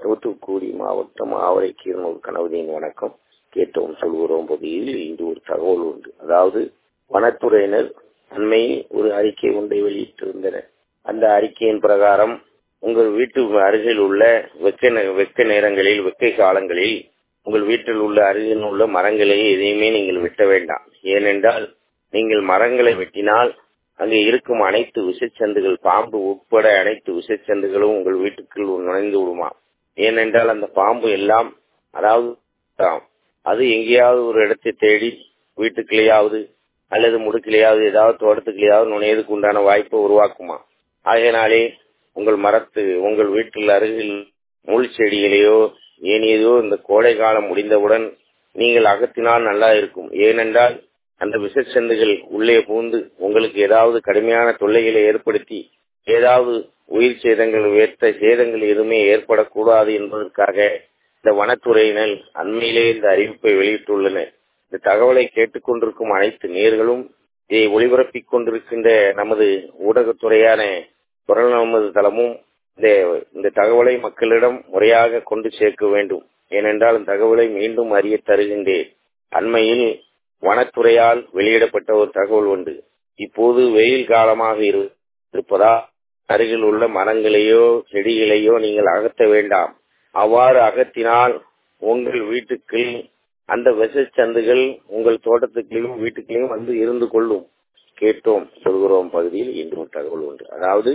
தூத்துக்குடி மாவட்டம் ஆவரைக்கீரனூர் கணவதியின் வணக்கம் கேட்டோம் சொல்கிறோம் பகுதியில் இன்று ஒரு தகவல் உண்டு அதாவது வனத்துறையினர் அண்மையில் ஒரு அறிக்கை ஒன்றை வெளியிட்டிருந்தனர் அந்த அறிக்கையின் பிரகாரம் உங்கள் வீட்டு அருகில் உள்ள வெக்க வெக்க நேரங்களில் வெக்கை காலங்களில் உங்கள் வீட்டில் உள்ள அருகில் உள்ள மரங்களை எதையுமே நீங்கள் வெட்ட வேண்டாம் ஏனென்றால் நீங்கள் மரங்களை வெட்டினால் அங்கே இருக்கும் அனைத்து விஷச்சந்துகள் பாம்பு உட்பட அனைத்து விஷச்சந்துகளும் உங்கள் வீட்டுக்குள் நுழைந்து விடுமா ஏனென்றால் அந்த பாம்பு எல்லாம் அதாவது அது எங்கேயாவது ஒரு இடத்தை தேடி வீட்டுக்குள்ளேயாவது அல்லது முடுக்கிலேயாவது ஏதாவது தோட்டத்துக்குள்ளேயாவது நுழையதுக்கு உண்டான வாய்ப்பை உருவாக்குமா ஆகையினாலே உங்கள் மரத்து உங்கள் வீட்டில் அருகில் முள் செடிகளையோ ஏனியதோ இந்த கோடை காலம் முடிந்தவுடன் நீங்கள் அகத்தினால் நல்லா இருக்கும் ஏனென்றால் அந்த விஷச்சந்துகள் உள்ளே பூந்து உங்களுக்கு ஏதாவது கடுமையான தொல்லைகளை ஏற்படுத்தி ஏதாவது உயிர் சேதங்கள் ஏற்ற சேதங்கள் எதுவுமே ஏற்படக்கூடாது என்பதற்காக இந்த வனத்துறையினர் அண்மையிலே இந்த அறிவிப்பை வெளியிட்டுள்ளனர் இந்த தகவலை கேட்டுக்கொண்டிருக்கும் அனைத்து நேர்களும் இதை ஒளிபரப்பிக் கொண்டிருக்கின்ற நமது ஊடகத்துறையான குரல் நமது தளமும் இந்த இந்த தகவலை மக்களிடம் முறையாக கொண்டு சேர்க்க வேண்டும் ஏனென்றால் இந்த தகவலை மீண்டும் அறிய தருகின்றேன் அண்மையில் வனத்துறையால் வெளியிடப்பட்ட ஒரு தகவல் உண்டு இப்போது வெயில் காலமாக இருப்பதால் அருகில் உள்ள மரங்களையோ செடிகளையோ நீங்கள் அகற்ற வேண்டாம் அவ்வாறு அகற்றினால் உங்கள் வீட்டுக்கு அந்த விஷச்சந்துகள் உங்கள் தோட்டத்துக்குள்ளும் வீட்டுக்குள்ளும் வந்து இருந்து கொள்ளும் கேட்டோம் சொல்கிறோம் பகுதியில் இன்று ஒரு தகவல் உண்டு அதாவது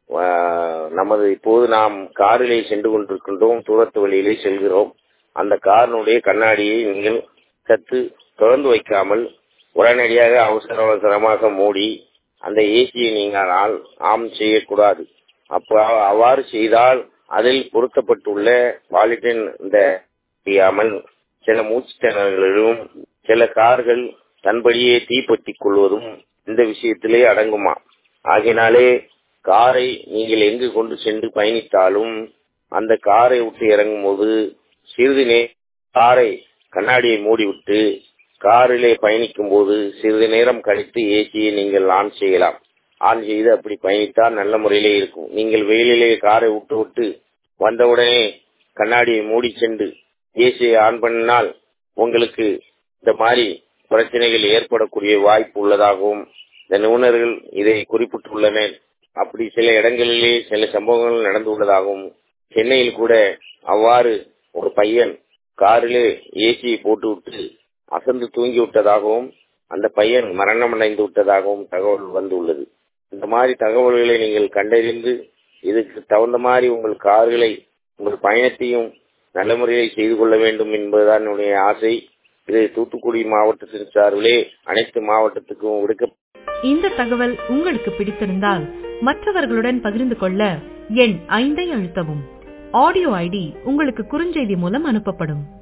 நமது இப்போது நாம் காரிலே சென்று கொண்டிருக்கின்றோம் தூரத்து வழியிலே செல்கிறோம் அந்த காரினுடைய கண்ணாடியை நீங்கள் சத்து திறந்து வைக்காமல் உடனடியாக அவசர அவசரமாக மூடி அந்த ஏசியை நீங்கள் ஆம் செய்யக்கூடாது அப்போ அவ்வாறு செய்தால் அதில் பொருத்தப்பட்டுள்ள பாலிட்டின் இந்த செய்யாமல் சில மூச்சு திணறல்களும் சில கார்கள் தன்படியே தீப்பற்றிக் கொள்வதும் இந்த விஷயத்திலே அடங்குமா ஆகினாலே காரை நீங்கள் எங்கு கொண்டு சென்று பயணித்தாலும் அந்த காரை விட்டு இறங்கும் போது சிறிது நே காரை கண்ணாடியை மூடிவிட்டு காரிலே பயணிக்கும் போது சிறிது நேரம் கழித்து ஏசியை நீங்கள் ஆன் செய்யலாம் ஆன் செய்து அப்படி பயணித்தால் நல்ல முறையிலே இருக்கும் நீங்கள் வெயிலிலே காரை விட்டு விட்டு வந்தவுடனே கண்ணாடியை மூடி சென்று ஏசியை ஆன் பண்ணினால் உங்களுக்கு இந்த மாதிரி பிரச்சனைகள் ஏற்படக்கூடிய வாய்ப்பு உள்ளதாகவும் இந்த நிபுணர்கள் இதை குறிப்பிட்டுள்ளனர் அப்படி சில இடங்களிலே சில சம்பவங்கள் நடந்துள்ளதாகவும் சென்னையில் கூட அவ்வாறு ஒரு பையன் காரிலே ஏசியை போட்டுவிட்டு அசந்து தூங்கி விட்டதாகவும் அந்த பையன் மரணம் அடைந்து விட்டதாகவும் தகவல் வந்துள்ளது இந்த மாதிரி தகவல்களை நீங்கள் கண்டறிந்து இதுக்கு தகுந்த மாதிரி உங்கள் கார்களை உங்கள் பயணத்தையும் நல்ல முறையில் செய்து கொள்ள வேண்டும் என்பதுதான் என்னுடைய ஆசை இது தூத்துக்குடி மாவட்டத்தின் சார்பிலே அனைத்து மாவட்டத்துக்கும் விடுக்க இந்த தகவல் உங்களுக்கு பிடித்திருந்தால் மற்றவர்களுடன் பகிர்ந்து கொள்ள எண் ஐந்தை அழுத்தவும் ஆடியோ ஐடி உங்களுக்கு குறுஞ்செய்தி மூலம் அனுப்பப்படும்